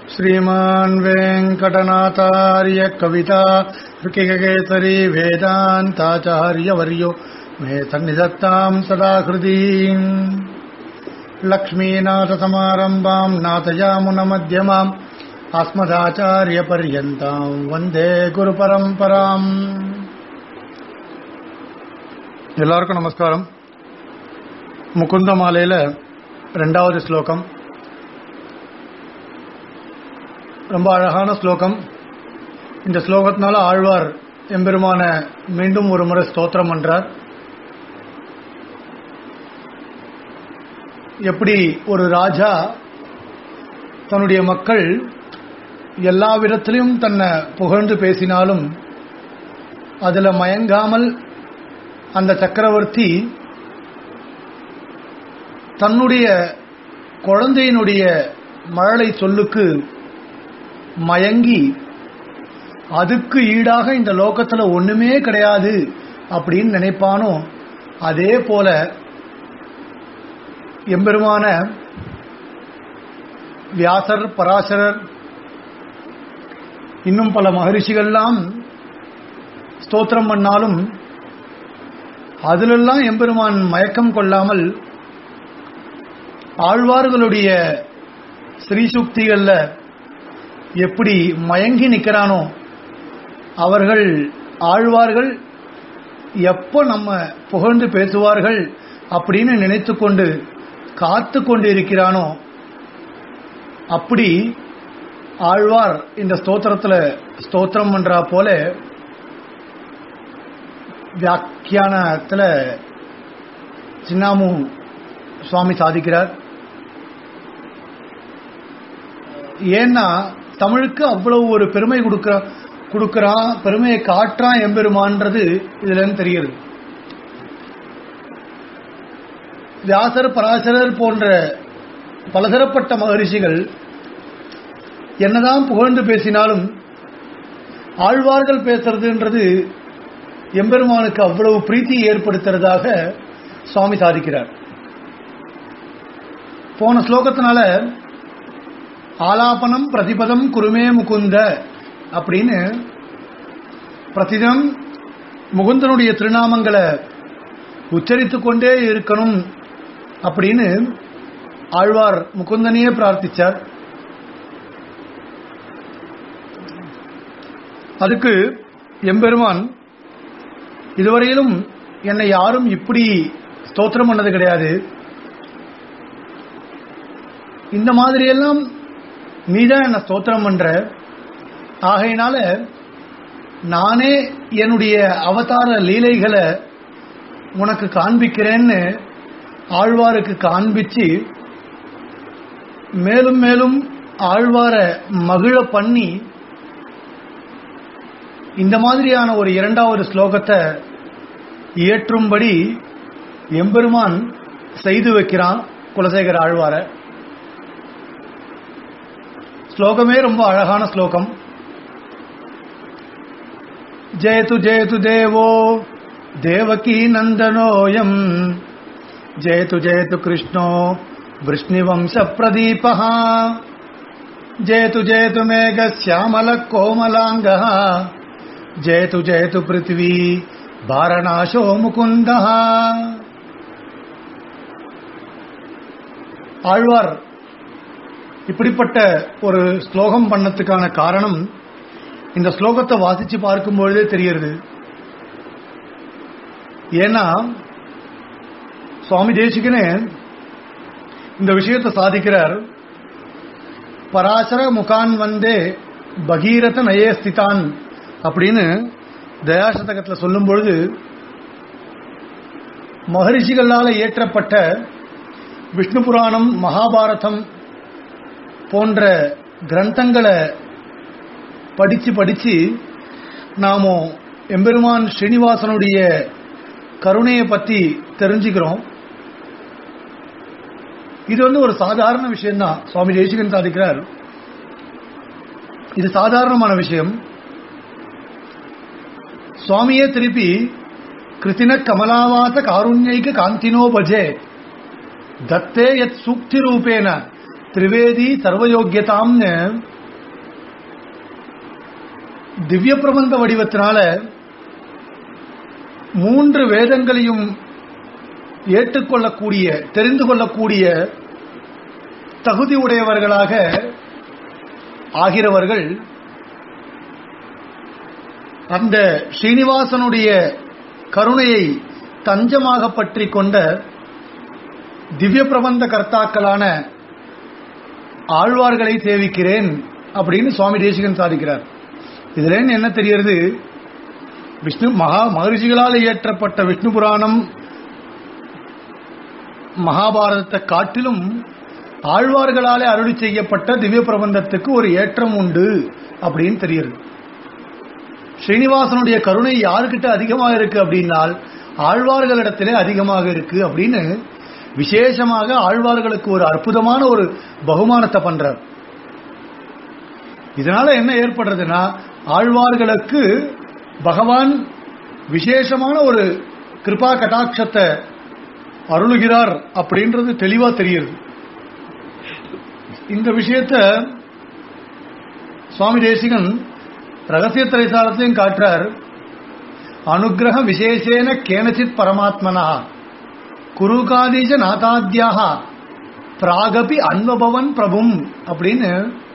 श्रीमान् वेङ्कटनाथार्य कविता ऋकिकेसरी वेदान्ताचार्यवर्यो मे सन्निधत्ताम् सदा हृदीम् लक्ष्मीनाथसमारम्भाम् नाथयामुनमध्यमाम् अस्मदाचार्यपर्यन्ताम् वन्दे குருபரம்பராம் எல்லாருக்கும் நமஸ்காரம் முகுந்த மாலையில ரெண்டாவது ஸ்லோகம் ரொம்ப அழகான ஸ்லோகம் இந்த ஸ்லோகத்தினால ஆழ்வார் எம்பெருமான மீண்டும் ஒரு முறை ஸ்தோத்திரம் பண்றார் எப்படி ஒரு ராஜா தன்னுடைய மக்கள் எல்லா விதத்திலும் தன்னை புகழ்ந்து பேசினாலும் அதுல மயங்காமல் அந்த சக்கரவர்த்தி தன்னுடைய குழந்தையினுடைய மழலை சொல்லுக்கு மயங்கி அதுக்கு ஈடாக இந்த லோகத்துல ஒண்ணுமே கிடையாது அப்படின்னு நினைப்பானோ அதே போல எம்பெருமான வியாசர் பராசரர் இன்னும் பல மகரிஷிகள்லாம் ஸ்தோத்திரம் பண்ணாலும் அதிலெல்லாம் எம்பெருமான் மயக்கம் கொள்ளாமல் ஆழ்வார்களுடைய ஸ்ரீசுக்திகள்ல எப்படி மயங்கி நிற்கிறானோ அவர்கள் ஆழ்வார்கள் எப்போ நம்ம புகழ்ந்து பேசுவார்கள் அப்படின்னு நினைத்து கொண்டு காத்து கொண்டு இருக்கிறானோ அப்படி ஆழ்வார் இந்த ஸ்தோத்திரத்துல ஸ்தோத்திரம் பண்றா போல வியாக்கியானத்துல சின்னாமு சுவாமி சாதிக்கிறார் ஏன்னா தமிழுக்கு அவ்வளவு ஒரு பெருமை கொடுக்க கொடுக்கறான் பெருமையை காட்டுறான் எம்பெருமான்றது இதுல இருந்து தெரியுது வியாசர் பராசரர் போன்ற பலதரப்பட்ட மகரிஷிகள் என்னதான் புகழ்ந்து பேசினாலும் ஆழ்வார்கள் பேசுறதுன்றது எம்பெருமானுக்கு அவ்வளவு பிரீத்தியை ஏற்படுத்துறதாக சுவாமி சாதிக்கிறார் போன ஸ்லோகத்தினால ஆலாபனம் பிரதிபதம் குருமே முகுந்த அப்படின்னு பிரதிதம் முகுந்தனுடைய திருநாமங்களை உச்சரித்துக் கொண்டே இருக்கணும் அப்படின்னு ஆழ்வார் முகுந்தனையே பிரார்த்திச்சார் அதுக்கு எம்பெருமான் இதுவரையிலும் என்னை யாரும் இப்படி ஸ்தோத்திரம் பண்ணது கிடையாது இந்த மாதிரியெல்லாம் நீதான் என்ன ஸ்தோத்திரம் பண்ற ஆகையினால நானே என்னுடைய அவதார லீலைகளை உனக்கு காண்பிக்கிறேன்னு ஆழ்வாருக்கு காண்பிச்சு மேலும் மேலும் ஆழ்வார மகிழ பண்ணி இந்த மாதிரியான ஒரு இரண்டாவது ஸ்லோகத்தை இயற்றும்படி எம்பெருமான் செய்து வைக்கிறான் குலசேகர ஆழ்வார ஸ்லோகமே ரொம்ப அழகான ஸ்லோகம் ஜெயது ஜெயது தேவோ தேவகி நந்தனோயம் ஜெயது ஜெயது கிருஷ்ணோ விஷ்ணுவம்ச பிரதீப ஜெயது ஜெயது மேக சியாமல கோமலாங்க ஜெயது ஜெயது பிருத்திவி பாரணாசோ முகுந்த ஆழ்வார் இப்படிப்பட்ட ஒரு ஸ்லோகம் பண்ணதுக்கான காரணம் இந்த ஸ்லோகத்தை வாசிச்சு பார்க்கும்பொழுதே தெரிகிறது ஏன்னா சுவாமி தேசிகனே இந்த விஷயத்தை சாதிக்கிறார் பராசர முகான் வந்தே பகீரத நயே ஸ்திதான் அப்படின்னு தயாசதகத்தில் சொல்லும் பொழுது மகரிஷிகளால் இயற்றப்பட்ட விஷ்ணு புராணம் மகாபாரதம் போன்ற கிரந்தங்களை படிச்சு படிச்சு நாம எம்பெருமான் ஸ்ரீனிவாசனுடைய கருணையை பத்தி தெரிஞ்சுக்கிறோம் இது வந்து ஒரு சாதாரண விஷயம்தான் சுவாமி தேசிகன் சாதிக்கிறார் இது சாதாரணமான விஷயம் சுவாமியே திருப்பி கிருத்தின கமலாவாச காருண்யைக காந்தினோ பஜே தத்தே யத் சூக்தி ரூபேன திரிவேதி சர்வயோக்கியதாம்னு திவ்ய பிரபந்த வடிவத்தினால மூன்று வேதங்களையும் ஏற்றுக்கொள்ளக்கூடிய தெரிந்து கொள்ளக்கூடிய தகுதி உடையவர்களாக ஆகிறவர்கள் அந்த ஸ்ரீனிவாசனுடைய கருணையை தஞ்சமாக பற்றி கொண்ட திவ்ய பிரபந்த கர்த்தாக்களான ஆழ்வார்களை சேவிக்கிறேன் அப்படின்னு சுவாமி தேசிகன் சாதிக்கிறார் இதுல என்ன தெரிகிறது விஷ்ணு மகா மகரிஷிகளால் இயற்றப்பட்ட விஷ்ணு புராணம் மகாபாரதத்தை காட்டிலும் ஆழ்வார்களாலே அருளி செய்யப்பட்ட திவ்ய பிரபந்தத்துக்கு ஒரு ஏற்றம் உண்டு அப்படின்னு தெரியுது ஸ்ரீனிவாசனுடைய கருணை யாருக்கிட்ட அதிகமாக இருக்கு அப்படின்னால் ஆழ்வார்களிடத்திலே அதிகமாக இருக்கு அப்படின்னு விசேஷமாக ஆழ்வார்களுக்கு ஒரு அற்புதமான ஒரு பகுமானத்தை பண்றார் இதனால என்ன ஏற்படுறதுன்னா ஆழ்வார்களுக்கு பகவான் விசேஷமான ஒரு கிருபா கட்டாட்சத்தை அருளுகிறார் அப்படின்றது தெளிவா தெரியுது இந்த விஷயத்த சுவாமி தேசிகன் ரகசிய திரைசாரத்தையும் காட்டுறார் அனுகிரக விசேஷேன கேனச்சித் பரமாத்மனா குருகாதீஜ நாதாத்யாக பிராகபி அன்வபவன் பிரபும் அப்படின்னு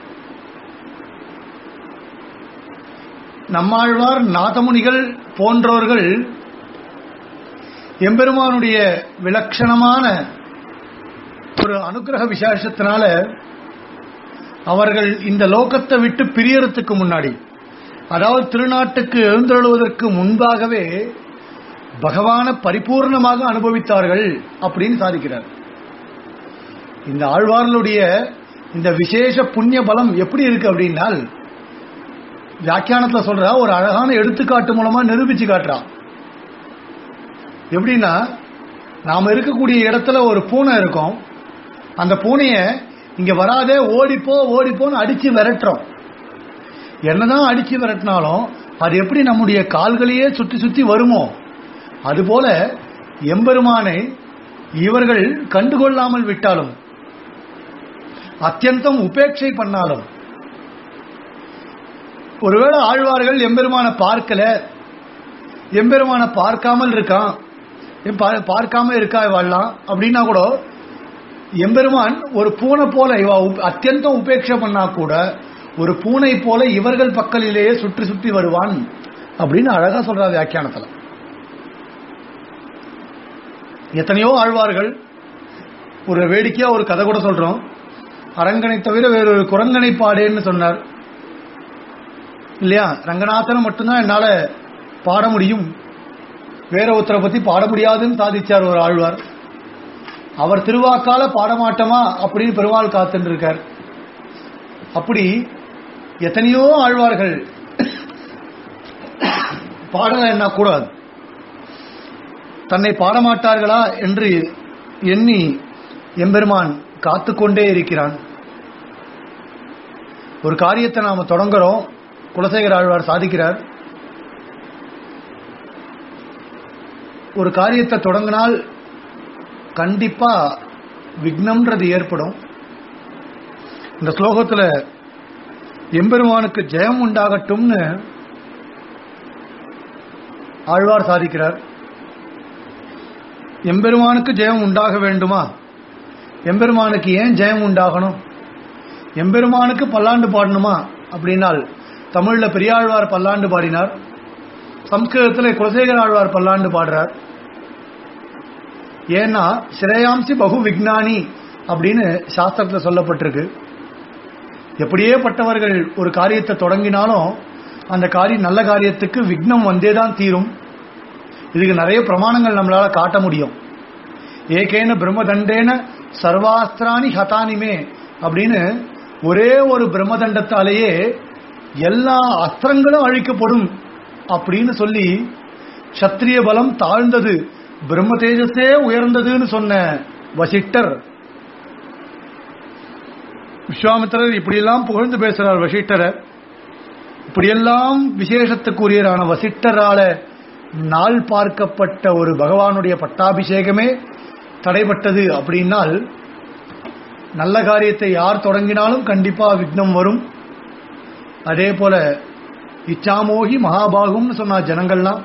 நம்மாழ்வார் நாதமுனிகள் போன்றவர்கள் எம்பெருமானுடைய விலட்சணமான ஒரு அனுகிரக விசேஷத்தினால அவர்கள் இந்த லோகத்தை விட்டு பிரியறதுக்கு முன்னாடி அதாவது திருநாட்டுக்கு எழுந்தருளுவதற்கு முன்பாகவே பகவான பரிபூர்ணமாக அனுபவித்தார்கள் அப்படின்னு சாதிக்கிறார் இந்த ஆழ்வார்களுடைய இந்த விசேஷ புண்ணிய பலம் எப்படி இருக்கு அப்படின்னால் வியாக்கியானத்துல சொல்ற ஒரு அழகான எடுத்துக்காட்டு மூலமா நிரூபிச்சு காட்டுறான் எப்படின்னா நாம இருக்கக்கூடிய இடத்துல ஒரு பூனை இருக்கும் அந்த பூனைய இங்க வராதே ஓடிப்போ ஓடிப்போன்னு அடிச்சு விரட்டுறோம் என்னதான் அடிச்சு விரட்டினாலும் அது எப்படி நம்முடைய கால்களையே சுத்தி சுத்தி வருமோ அதுபோல எம்பெருமானை இவர்கள் கண்டுகொள்ளாமல் விட்டாலும் அத்தியந்தம் உபேட்சை பண்ணாலும் ஒருவேளை ஆழ்வார்கள் எம்பெருமான பார்க்கல எம்பெருமான பார்க்காமல் இருக்கான் எம் பா- பார்க்காம இருக்கா வாழலாம் அப்படின்னா கூட எம்பெருமான் ஒரு பூனை போல இவ உப்- அத்தியந்தம் உபேட்சை பண்ணா கூட ஒரு பூனை போல இவர்கள் பக்கலிலேயே சுற்றி சுற்றி வருவான் அப்படின்னு அழகா சொல்றா வியாக்கியானத்துல எத்தனையோ ஆழ்வார்கள் ஒரு வேடிக்கையா ஒரு கதை கூட சொல்றோம் அரங்கனை தவிர வேறொரு குரங்கனை பாடேன்னு சொன்னார் இல்லையா ரங்கநாதன் மட்டும்தான் என்னால பாட முடியும் வேற ஒருத்தரை பத்தி பாட முடியாதுன்னு சாதிச்சார் ஒரு ஆழ்வார் அவர் திருவாக்கால பாடமாட்டோமா அப்படின்னு பெருமாள் காத்துட்டு இருக்கார் அப்படி எத்தனையோ ஆழ்வார்கள் பாடல என்ன கூடாது தன்னை பாடமாட்டார்களா என்று எண்ணி எம்பெருமான் காத்துக்கொண்டே இருக்கிறான் ஒரு காரியத்தை நாம தொடங்குறோம் குலசேகர ஆழ்வார் சாதிக்கிறார் ஒரு காரியத்தை தொடங்கினால் கண்டிப்பா விக்னம்ன்றது ஏற்படும் இந்த ஸ்லோகத்துல எம்பெருமானுக்கு ஜெயம் உண்டாகட்டும்னு ஆழ்வார் சாதிக்கிறார் எம்பெருமானுக்கு ஜெயம் உண்டாக வேண்டுமா எம்பெருமானுக்கு ஏன் ஜெயம் உண்டாகணும் எம்பெருமானுக்கு பல்லாண்டு பாடணுமா அப்படின்னால் தமிழ்ல பெரியாழ்வார் பல்லாண்டு பாடினார் சம்ஸ்கிருதத்தில் குலசேகர ஆழ்வார் பல்லாண்டு பாடுறார் ஏன்னா சிரேயாம்சி பகு விக்னானி அப்படின்னு சாஸ்திரத்துல சொல்லப்பட்டிருக்கு எப்படியே பட்டவர்கள் ஒரு காரியத்தை தொடங்கினாலும் அந்த காரியம் நல்ல காரியத்துக்கு விக்னம் வந்தே தான் தீரும் இதுக்கு நிறைய பிரமாணங்கள் நம்மளால காட்ட முடியும் ஏகேன பிரம்மதண்டேன சர்வாஸ்திராணி ஹதானிமே அப்படின்னு ஒரே ஒரு பிரம்மதண்டத்தாலேயே எல்லா அஸ்திரங்களும் அழிக்கப்படும் அப்படின்னு சொல்லி சத்திரிய பலம் தாழ்ந்தது பிரம்ம தேஜஸே உயர்ந்ததுன்னு சொன்ன வசிட்டர் விஸ்வாமித்திரர் இப்படியெல்லாம் புகழ்ந்து பேசுறார் வசிட்டரை இப்படியெல்லாம் விசேஷத்துக்குரியரான வசிட்டரால நாள் பார்க்கப்பட்ட ஒரு பகவானுடைய பட்டாபிஷேகமே தடைப்பட்டது அப்படின்னால் நல்ல காரியத்தை யார் தொடங்கினாலும் கண்டிப்பா விக்னம் வரும் அதே போல இச்சாமோகி மகாபாகும்னு சொன்னா ஜனங்கள்லாம்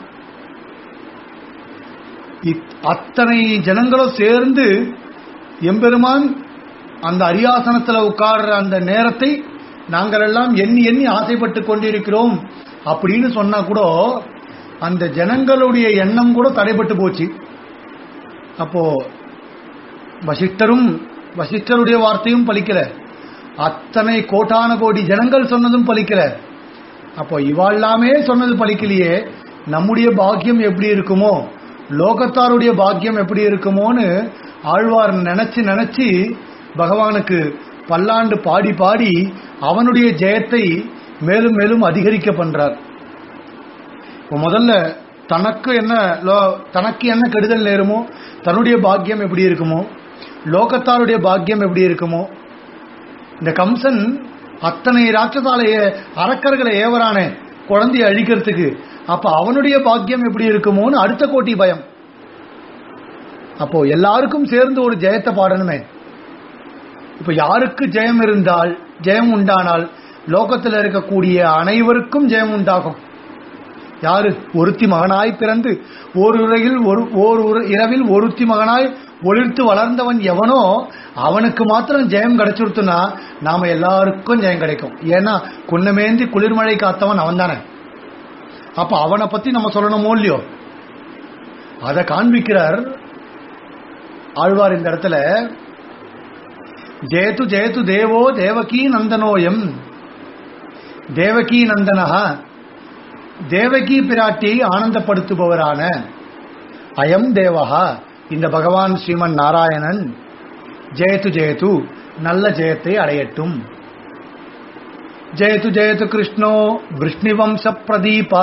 இத்- அத்தனை ஜனங்களும் சேர்ந்து எம்பெருமான் அந்த அரியாசனத்தில் உட்கார்ற அந்த நேரத்தை நாங்கள் எல்லாம் எண்ணி எண்ணி ஆசைப்பட்டு கொண்டிருக்கிறோம் அப்படின்னு சொன்னா கூட அந்த ஜனங்களுடைய எண்ணம் கூட தடைப்பட்டு போச்சு அப்போ வசிஷ்டரும் வசிஷ்டருடைய வார்த்தையும் பலிக்கல அத்தனை கோட்டான கோடி ஜனங்கள் சொன்னதும் பலிக்கல அப்போ இவாழ்லாமே சொன்னது பலிக்கலையே நம்முடைய பாக்கியம் எப்படி இருக்குமோ லோகத்தாருடைய பாக்கியம் எப்படி இருக்குமோன்னு ஆழ்வார் நினைச்சு நினைச்சு பகவானுக்கு பல்லாண்டு பாடி பாடி அவனுடைய ஜெயத்தை மேலும் மேலும் அதிகரிக்க பண்றார் இப்போ முதல்ல தனக்கு என்ன லோ- தனக்கு என்ன கெடுதல் நேருமோ தன்னுடைய பாக்கியம் எப்படி இருக்குமோ லோகத்தாருடைய பாக்கியம் எப்படி இருக்குமோ இந்த கம்சன் அத்தனை ராட்சசாலைய அரக்கர்களை ஏவரானே குழந்தைய அழிக்கிறதுக்கு அப்ப அவனுடைய பாக்கியம் எப்படி இருக்குமோன்னு அடுத்த கோட்டி பயம் அப்போ எல்லாருக்கும் சேர்ந்து ஒரு ஜெயத்தை பாடணுமே இப்ப யாருக்கு ஜெயம் இருந்தால் ஜெயம் உண்டானால் லோகத்தில் இருக்கக்கூடிய அனைவருக்கும் ஜெயம் உண்டாகும் யாரு ஒருத்தி மகனாய் பிறந்து ஓர் உரையில் ஒரு ஓர் உர- இரவில் ஒருத்தி மகனாய் ஒளிர்த்து வளர்ந்தவன் எவனோ அவனுக்கு மாத்திரம் ஜெயம் கிடைச்சிருத்துனா நாம எல்லாருக்கும் ஜெயம் கிடைக்கும் ஏன்னா குன்னமேந்தி குளிர்மழை காத்தவன் அவன் தானே அப்ப அவனை பத்தி நம்ம சொல்லணுமோ இல்லையோ அதை காண்பிக்கிறார் ஆழ்வார் இந்த இடத்துல ஜெயத்து ஜெயத்து தேவோ தேவகி நந்தனோயம் தேவகி நந்தனஹா தேவகி பிராட்டியை ஆனந்தப்படுத்துபவரான அயம் தேவஹா இந்த பகவான் ஸ்ரீமன் நாராயணன் ஜெயத்து ஜெயத்து நல்ல ஜெயத்தை அடையட்டும் ஜெயத்து ஜெயத்து கிருஷ்ணோ விஷ்ணிவம்ச பிரதீபா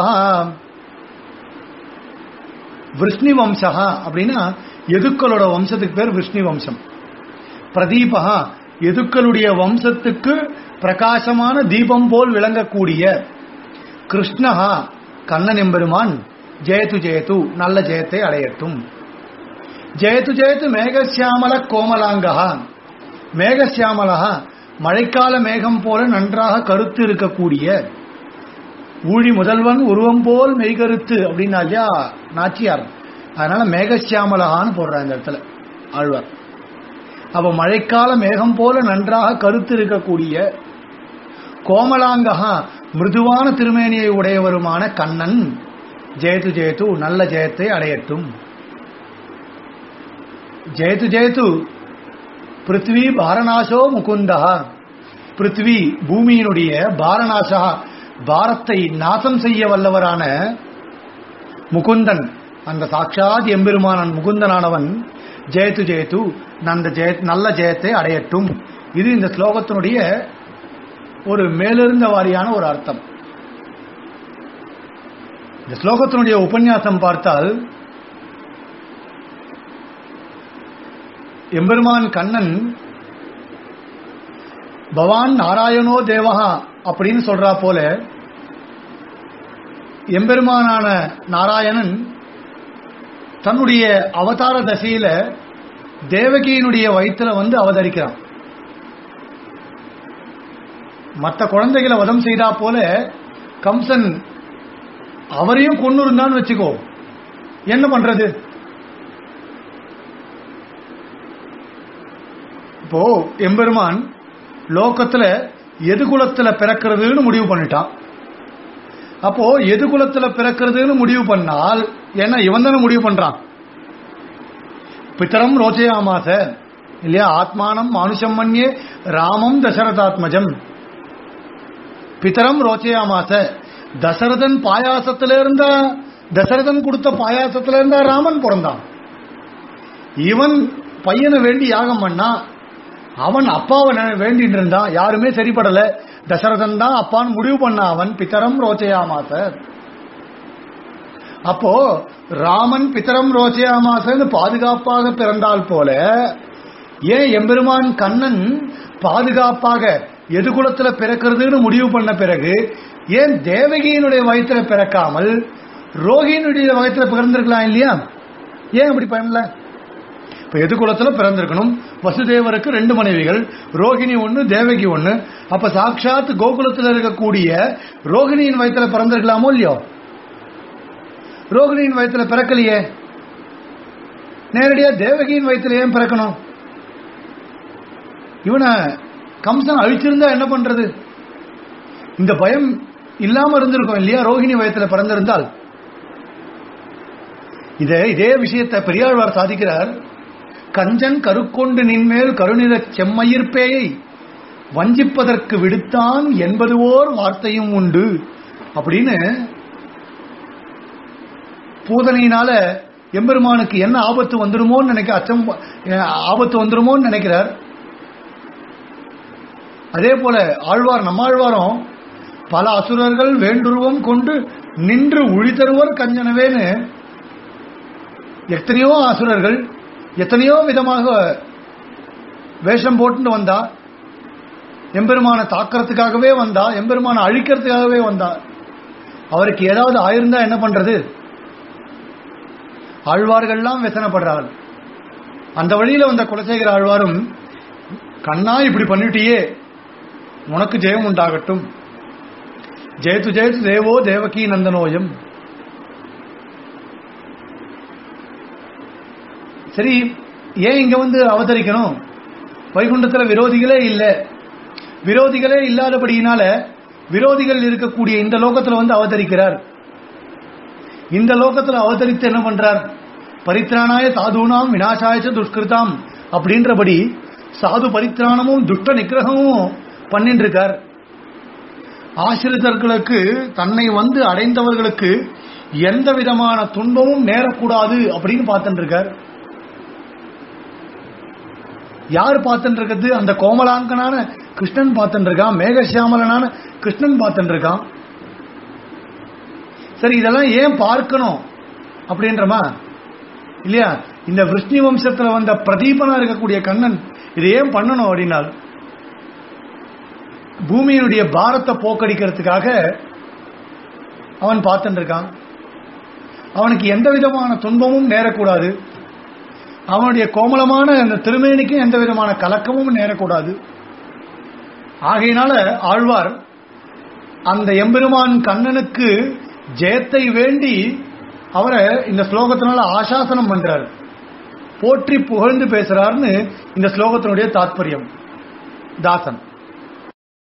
விஷ்ணி வம்சா அப்படின்னா எதுக்களோட வம்சத்துக்கு பேர் விஷ்ணி வம்சம் பிரதீபா எதுக்களுடைய வம்சத்துக்கு பிரகாசமான தீபம் போல் விளங்கக்கூடிய கிருஷ்ணஹா கண்ணன் எம்பெருமான் ஜெயத்து ஜெயத்து நல்ல ஜெயத்தை அடையட்டும் ஜெயத்து ஜெயத்து மேகசியாமல கோமலாங்கா மேகசியாமலா மழைக்கால மேகம் போல நன்றாக கருத்து இருக்கக்கூடிய ஊழி முதல்வன் உருவம் போல் மெய்கருத்து அப்படின்னா இல்லையா நாச்சியார் அதனால மேகசியாமலகான்னு போடுறாங்க இந்த இடத்துல ஆழ்வார் அப்ப மழைக்கால மேகம் போல நன்றாக கருத்து இருக்கக்கூடிய கோமலாங்ககா மிருதுவான திருமேனியை உடையவருமான கண்ணன் ஜெயத்து ஜெயத்து நல்ல ஜெயத்தை அடையட்டும் ஜெயத்து ஜெயத்து பிருத்வி பாரநாசோ முகுந்தா பிருத்வி பூமியினுடைய பாரநாசா பாரத்தை நாசம் செய்ய வல்லவரான முகுந்தன் அந்த சாட்சாத் எம்பெருமானன் முகுந்தனானவன் ஜெயத்து ஜெயத்து நந்த ஜெய நல்ல ஜெயத்தை அடையட்டும் இது இந்த ஸ்லோகத்தினுடைய ஒரு மேலிருந்த வாரியான ஒரு அர்த்தம் இந்த ஸ்லோகத்தினுடைய உபன்யாசம் பார்த்தால் எம்பெருமான் கண்ணன் பவான் நாராயணோ தேவஹா அப்படின்னு சொல்றா போல எம்பெருமானான நாராயணன் தன்னுடைய அவதார தசையில தேவகியினுடைய வயிற்றுல வந்து அவதரிக்கிறான் மற்ற குழந்தைகளை வதம் செய்தா போல கம்சன் அவரையும் கொண்டு இருந்தான்னு வச்சுக்கோ என்ன பண்றது இப்போ எம்பெருமான் லோகத்துல எது குலத்துல பிறக்கிறதுன்னு முடிவு பண்ணிட்டான் அப்போ எது குலத்துல பிறக்கிறதுன்னு முடிவு பண்ணால் ஏன்னா இவன் தானே முடிவு பண்றான் பித்தரம் ரோச்சயாமாச இல்லையா ஆத்மானம் மானுஷம் மன்யே ராமம் தசரதாத்மஜம் பித்தரம் ரோச்சயாமாச தசரதன் பாயாசத்துல இருந்தா தசரதன் கொடுத்த பாயாசத்துல இருந்தா ராமன் பிறந்தான் இவன் பையனை வேண்டி யாகம் பண்ணா அவன் அப்பாவை நெ- வேண்டிட்டு இருந்தான் யாருமே சரிப்படல தசரதன் தான் அப்பான்னு முடிவு பண்ண அவன் பித்தரம் ரோச்சயாமாச அப்போ ராமன் பித்தரம் ரோச்சயாமாசன்னு பாதுகாப்பாக பிறந்தால் போல ஏன் எம்பெருமான் கண்ணன் பாதுகாப்பாக எது குலத்துல பிறக்கிறதுன்னு முடிவு பண்ண பிறகு ஏன் தேவகியினுடைய வயிற்றுல பிறக்காமல் ரோகியினுடைய வயிற்றுல பிறந்திருக்கலாம் இல்லையா ஏன் அப்படி பண்ணல இப்ப எதுகுலத்துல பிறந்திருக்கணும் வசுதேவருக்கு ரெண்டு மனைவிகள் ரோகிணி ஒண்ணு தேவகி ஒண்ணு அப்ப சாட்சாத் கோகுலத்தில் இருக்கக்கூடிய ரோகிணியின் வயத்துல பிறந்திருக்கலாமோ இல்லையோ ரோகிணியின் வயத்துல பிறக்கலையே நேரடியா தேவகியின் வயத்துல ஏன் பிறக்கணும் இவனை கம்சன் அழிச்சிருந்தா என்ன பண்றது இந்த பயம் இல்லாம இருந்திருக்கும் இல்லையா ரோகிணி வயத்துல பிறந்திருந்தால் இதே இதே விஷயத்தை பெரியாழ்வார் சாதிக்கிறார் கஞ்சன் கருக்கொண்டு நின்மேல் கருநிறச் செம்மயிர்பேயை வஞ்சிப்பதற்கு விடுத்தான் என்பது ஓர் வார்த்தையும் உண்டு அப்படின்னு பூதனையினால எம்பெருமானுக்கு என்ன ஆபத்து வந்துருமோன்னு நினைக்க அச்சம் ஆபத்து வந்துருமோன்னு நினைக்கிறார் அதே போல ஆழ்வார் நம்மாழ்வாரும் பல அசுரர்கள் வேண்டுருவம் கொண்டு நின்று உழித்தருவர் கஞ்சனவேன்னு எத்தனையோ அசுரர்கள் எத்தனையோ விதமாக வேஷம் போட்டு வந்தா எம்பெருமான தாக்கிறதுக்காகவே வந்தா எம்பெருமான அழிக்கிறதுக்காகவே வந்தா அவருக்கு ஏதாவது ஆயிருந்தா என்ன பண்றது ஆழ்வார்கள்லாம் வெசனப்படுறாள் அந்த வழியில வந்த குலசேகர ஆழ்வாரும் கண்ணா இப்படி பண்ணிட்டியே உனக்கு ஜெயம் உண்டாகட்டும் ஜெயத்து ஜெயத்து தேவோ தேவகி நந்தனோயம் சரி ஏன் இங்க வந்து அவதரிக்கணும் வைகுண்டத்துல விரோதிகளே இல்லை விரோதிகளே இல்லாதபடியினால விரோதிகள் இருக்கக்கூடிய இந்த லோகத்துல வந்து அவதரிக்கிறார் இந்த லோகத்துல அவதரித்து என்ன பண்றார் பரித்ராணாய சாதுனாம் வினாசாயச்ச துஷ்கிருதாம் அப்படின்றபடி சாது பரித்ராணமும் துஷ்ட நிகிரகமும் பண்ணிட்டு இருக்கார் ஆசிரியர்களுக்கு தன்னை வந்து அடைந்தவர்களுக்கு எந்த விதமான துன்பமும் நேரக்கூடாது அப்படின்னு பார்த்துட்டு இருக்கார் யார் பார்த்துட்டு இருக்கிறது அந்த கோமலாங்கனான கிருஷ்ணன் பார்த்துட்டு இருக்கான் மேகசியாமலனான கிருஷ்ணன் பார்த்துட்டு இருக்கான் சரி இதெல்லாம் ஏன் பார்க்கணும் அப்படின்றமா இல்லையா இந்த விஷ்ணு வம்சத்துல வந்த பிரதீபனா இருக்கக்கூடிய கண்ணன் இதை ஏன் பண்ணணும் அப்படின்னால் பூமியினுடைய பாரத்தை போக்கடிக்கிறதுக்காக அவன் பார்த்துட்டு இருக்கான் அவனுக்கு எந்த விதமான துன்பமும் நேரக்கூடாது அவனுடைய கோமலமான அந்த திருமேனிக்கு எந்த விதமான கலக்கமும் நேரக்கூடாது ஆகையினால ஆழ்வார் அந்த எம்பெருமான் கண்ணனுக்கு ஜெயத்தை வேண்டி அவரை இந்த ஸ்லோகத்தினால ஆசாசனம் பண்றார் போற்றி புகழ்ந்து பேசுறாருன்னு இந்த ஸ்லோகத்தினுடைய தாத்பரியம் தாசன்